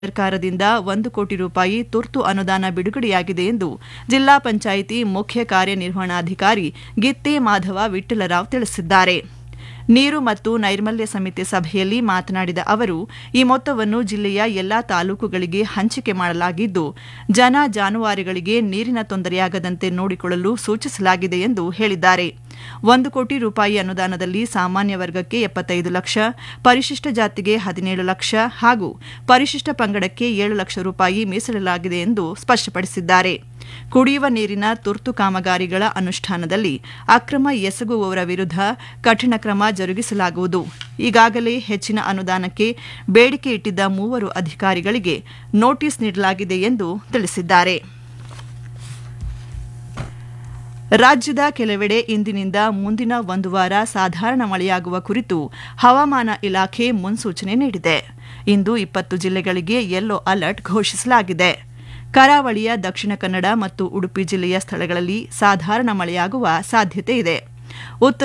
ಸರ್ಕಾರದಿಂದ ಒಂದು ಕೋಟಿ ರೂಪಾಯಿ ತುರ್ತು ಅನುದಾನ ಬಿಡುಗಡೆಯಾಗಿದೆ ಎಂದು ಜಿಲ್ಲಾ ಪಂಚಾಯಿತಿ ಮುಖ್ಯ ಕಾರ್ಯನಿರ್ವಹಣಾಧಿಕಾರಿ ಗಿತ್ತಿ ಮಾಧವ ವಿಠ್ಠಲರಾವ್ ತಿಳಿಸಿದ್ದಾರೆ ನೀರು ಮತ್ತು ನೈರ್ಮಲ್ಯ ಸಮಿತಿ ಸಭೆಯಲ್ಲಿ ಮಾತನಾಡಿದ ಅವರು ಈ ಮೊತ್ತವನ್ನು ಜಿಲ್ಲೆಯ ಎಲ್ಲಾ ತಾಲೂಕುಗಳಿಗೆ ಹಂಚಿಕೆ ಮಾಡಲಾಗಿದ್ದು ಜನ ಜಾನುವಾರುಗಳಿಗೆ ನೀರಿನ ತೊಂದರೆಯಾಗದಂತೆ ನೋಡಿಕೊಳ್ಳಲು ಸೂಚಿಸಲಾಗಿದೆ ಎಂದು ಹೇಳಿದ್ದಾರೆ ಒಂದು ಕೋಟಿ ರೂಪಾಯಿ ಅನುದಾನದಲ್ಲಿ ಸಾಮಾನ್ಯ ವರ್ಗಕ್ಕೆ ಎಪ್ಪತ್ತೈದು ಲಕ್ಷ ಪರಿಶಿಷ್ಟ ಜಾತಿಗೆ ಹದಿನೇಳು ಲಕ್ಷ ಹಾಗೂ ಪರಿಶಿಷ್ಟ ಪಂಗಡಕ್ಕೆ ಏಳು ಲಕ್ಷ ರೂಪಾಯಿ ಮೀಸಲಿಡಲಾಗಿದೆ ಎಂದು ಸ್ಪಷ್ಟಪಡಿಸಿದ್ದಾರೆ ಕುಡಿಯುವ ನೀರಿನ ತುರ್ತು ಕಾಮಗಾರಿಗಳ ಅನುಷ್ಠಾನದಲ್ಲಿ ಅಕ್ರಮ ಎಸಗುವವರ ವಿರುದ್ಧ ಕಠಿಣ ಕ್ರಮ ಜರುಗಿಸಲಾಗುವುದು ಈಗಾಗಲೇ ಹೆಚ್ಚಿನ ಅನುದಾನಕ್ಕೆ ಬೇಡಿಕೆ ಇಟ್ಟಿದ್ದ ಮೂವರು ಅಧಿಕಾರಿಗಳಿಗೆ ನೋಟಿಸ್ ನೀಡಲಾಗಿದೆ ಎಂದು ತಿಳಿಸಿದ್ದಾರೆ ರಾಜ್ಯದ ಕೆಲವೆಡೆ ಇಂದಿನಿಂದ ಮುಂದಿನ ಒಂದು ವಾರ ಸಾಧಾರಣ ಮಳೆಯಾಗುವ ಕುರಿತು ಹವಾಮಾನ ಇಲಾಖೆ ಮುನ್ಸೂಚನೆ ನೀಡಿದೆ ಇಂದು ಇಪ್ಪತ್ತು ಜಿಲ್ಲೆಗಳಿಗೆ ಯೆಲ್ಲೋ ಅಲರ್ಟ್ ಘೋಷಿಸಲಾಗಿದೆ ಕರಾವಳಿಯ ದಕ್ಷಿಣ ಕನ್ನಡ ಮತ್ತು ಉಡುಪಿ ಜಿಲ್ಲೆಯ ಸ್ಥಳಗಳಲ್ಲಿ ಸಾಧಾರಣ ಮಳೆಯಾಗುವ ಸಾಧ್ಯತೆ ಇದೆ ಉತ್ತರ